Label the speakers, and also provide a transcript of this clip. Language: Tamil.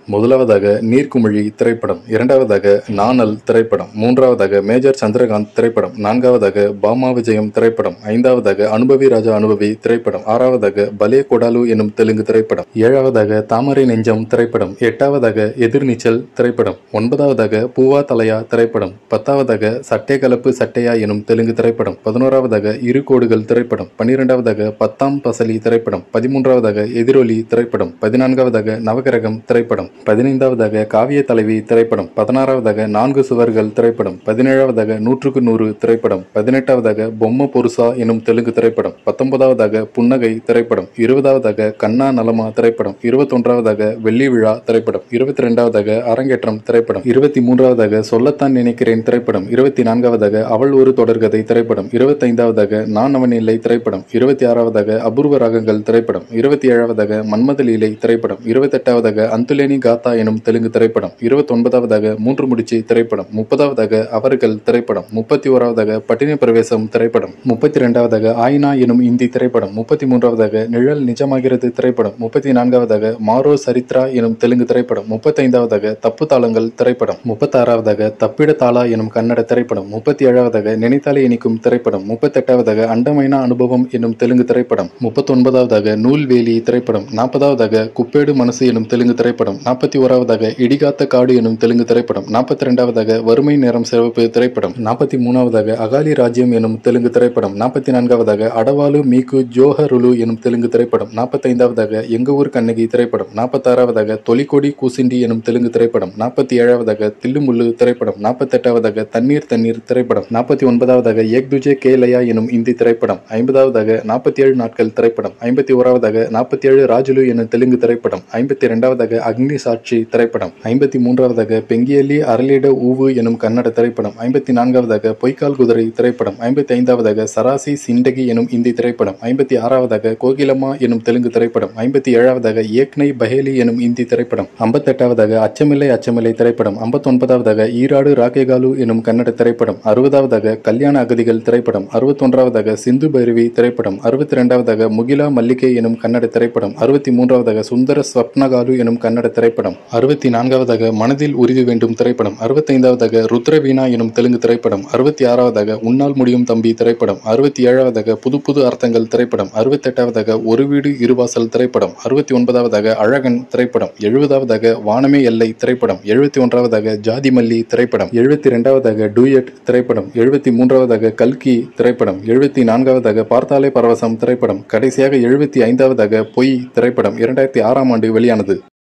Speaker 1: முதலாவதாக நீர்க்குமிழி திரைப்படம் இரண்டாவதாக நாணல் திரைப்படம் மூன்றாவதாக மேஜர் சந்திரகாந்த் திரைப்படம் நான்காவதாக பாமா விஜயம் திரைப்படம் ஐந்தாவதாக அனுபவி ராஜா அனுபவி திரைப்படம் ஆறாவதாக பலே கொடாலு எனும் தெலுங்கு திரைப்படம் ஏழாவதாக தாமரை நெஞ்சம் திரைப்படம் எட்டாவதாக எதிர்நீச்சல் திரைப்படம் ஒன்பதாவதாக பூவா தலையா திரைப்படம் பத்தாவதாக சட்டை கலப்பு சட்டையா எனும் தெலுங்கு திரைப்படம் பதினோராவதாக இரு கோடுகள் திரைப்படம் பன்னிரெண்டாவதாக பத்தாம் பசலி திரைப்படம் பதிமூன்றாவதாக எதிரொலி திரைப்படம் பதினான்காவதாக நவகிரகம் திரைப்படம் பதினைந்தாவதாக காவிய தலைவி திரைப்படம் பதினாறாவதாக நான்கு சுவர்கள் திரைப்படம் பதினேழாவதாக நூற்றுக்கு நூறு திரைப்படம் பதினெட்டாவதாக பொம்ம பொருசா எனும் தெலுங்கு திரைப்படம் பத்தொன்பதாவதாக புன்னகை திரைப்படம் இருபதாவதாக கண்ணா நலமா திரைப்படம் இருபத்தொன்றாவதாக வெள்ளி விழா திரைப்படம் இருபத்தி ரெண்டாவதாக அரங்கேற்றம் திரைப்படம் இருபத்தி மூன்றாவதாக சொல்லத்தான் நினைக்கிறேன் திரைப்படம் இருபத்தி நான்காவதாக அவள் ஒரு தொடர்கதை திரைப்படம் இருபத்தைந்தாவதாக நான் அவன் இல்லை திரைப்படம் இருபத்தி ஆறாவதாக அபூர்வ ராகங்கள் திரைப்படம் இருபத்தி ஏழாவதாக மன்மத லீலை திரைப்படம் இருபத்தெட்டாவதாக அந்துலேனி காத்தா எனும் தெலுங்கு திரைப்படம் இருபத்தொன்பதாவதாக மூன்று முடிச்சு திரைப்படம் முப்பதாவதாக அவர்கள் திரைப்படம் முப்பத்தி ஓராவதாக பட்டினி பிரவேசம் திரைப்படம் முப்பத்தி ரெண்டாவதாக ஆயினா எனும் இந்தி திரைப்படம் முப்பத்தி மூன்றாவதாக நிழல் நிஜமாகிறது திரைப்படம் முப்பத்தி நான்காவதாக மாரோ சரித்ரா எனும் தெலுங்கு திரைப்படம் முப்பத்தைந்தாவதாக தப்பு தாளங்கள் திரைப்படம் முப்பத்தாறாவதாக தப்பிட தாளா எனும் கன்னட திரைப்படம் முப்பத்தி ஏழாவதாக நினைத்தாலே இனிக்கும் திரைப்படம் முப்பத்தெட்டாவதாக அண்டமைனா அனுபவம் எனும் தெலுங்கு திரைப்படம் முப்பத்தொன்பதாவதாக நூல்வேலி திரைப்படம் நாற்பதாவதாக குப்பேடு மனசு எனும் தெலுங்கு திரைப்படம் நாற்பத்தி ஓராவதாக இடிகாத்த காடு எனும் தெலுங்கு திரைப்படம் நாற்பத்தி ரெண்டாவதாக வறுமை நேரம் சிறப்பு திரைப்படம் நாற்பத்தி மூணாவதாக அகாலி ராஜ்யம் எனும் தெலுங்கு திரைப்படம் நாற்பத்தி நான்காவதாக அடவாலு மீக்கு ஜோஹருலு எனும் தெலுங்கு திரைப்படம் நாற்பத்தைந்தாவதாக எங்க ஊர் கண்ணகி திரைப்படம் நாற்பத்தாறாவதாக தொலிக்கொடி கூசிண்டி எனும் தெலுங்கு திரைப்படம் நாற்பத்தி ஏழாவதாக தில்லுமுள்ளு திரைப்படம் நாற்பத்தெட்டாவதாக தண்ணீர் தண்ணீர் திரைப்படம் நாற்பத்தி ஒன்பதாவதாக ஏக் துஜே கே லயா எனும் இந்தி திரைப்படம் ஐம்பதாவதாக நாற்பத்தி ஏழு நாட்கள் திரைப்படம் ஐம்பத்தி ஓராவதாக நாற்பத்தி ஏழு ராஜுலு எனும் தெலுங்கு திரைப்படம் ஐம்பத்தி இரண்டாவதாக அக்னி சாட்சி திரைப்படம் ஐம்பத்தி மூன்றாவதாக பெங்கியலி அரளிட ஊவு எனும் கன்னட திரைப்படம் ஐம்பத்தி நான்காவதாக பொய்க்கால் குதிரை திரைப்படம் ஐம்பத்தி ஐந்தாவதாக சராசி சிண்டகி எனும் இந்தி திரைப்படம் ஐம்பத்தி ஆறாவதாக கோகிலம்மா எனும் தெலுங்கு திரைப்படம் ஐம்பத்தி ஏழாவதாக ஏக்னை பஹேலி எனும் இந்தி திரைப்படம் ஐம்பத்தெட்டாவதாக அச்சமில்லை அச்சமில்லை திரைப்படம் ஐம்பத்தொன்பதாவதாக ஈராடு ராகேகாலு எனும் கன்னட திரைப்படம் அறுபதாவதாக கல்யாண அகதிகள் திரைப்படம் அறுபத்தொன்றாவதாக சிந்து பைரவி திரைப்படம் அறுபத்தி ரெண்டாவதாக முகிலா மல்லிகை எனும் கன்னட திரைப்படம் அறுபத்தி மூன்றாவதாக சுந்தர ஸ்வப்னகாலு எனும் கன்னட திரைப்படம் அறுபத்தி நான்காவதாக மனதில் உறுதி வேண்டும் திரைப்படம் அறுபத்தைந்தாவதாக ருத்ரவீணா எனும் தெலுங்கு திரைப்படம் அறுபத்தி ஆறாவதாக உன்னால் முடியும் தம்பி திரைப்படம் அறுபத்தி ஏழாவதாக புது புது அர்த்தங்கள் திரைப்படம் அறுபத்தெட்டாவதாக ஒரு வீடு இருவாசல் திரைப்படம் அறுபத்தி ஒன்பதாவதாக அழகன் திரைப்படம் எழுபதாவதாக வானமே எல்லை திரைப்படம் எழுபத்தி ஒன்றாவதாக ஜாதிமல்லி திரைப்படம் எழுபத்தி ரெண்டாவதாக டூயட் திரைப்படம் எழுபத்தி மூன்றாவதாக கல்கி திரைப்படம் எழுபத்தி நான்காவதாக பார்த்தாலே பரவசம் திரைப்படம் கடைசியாக எழுபத்தி ஐந்தாவதாக பொய் திரைப்படம் இரண்டாயிரத்தி ஆறாம் ஆண்டு வெளியானது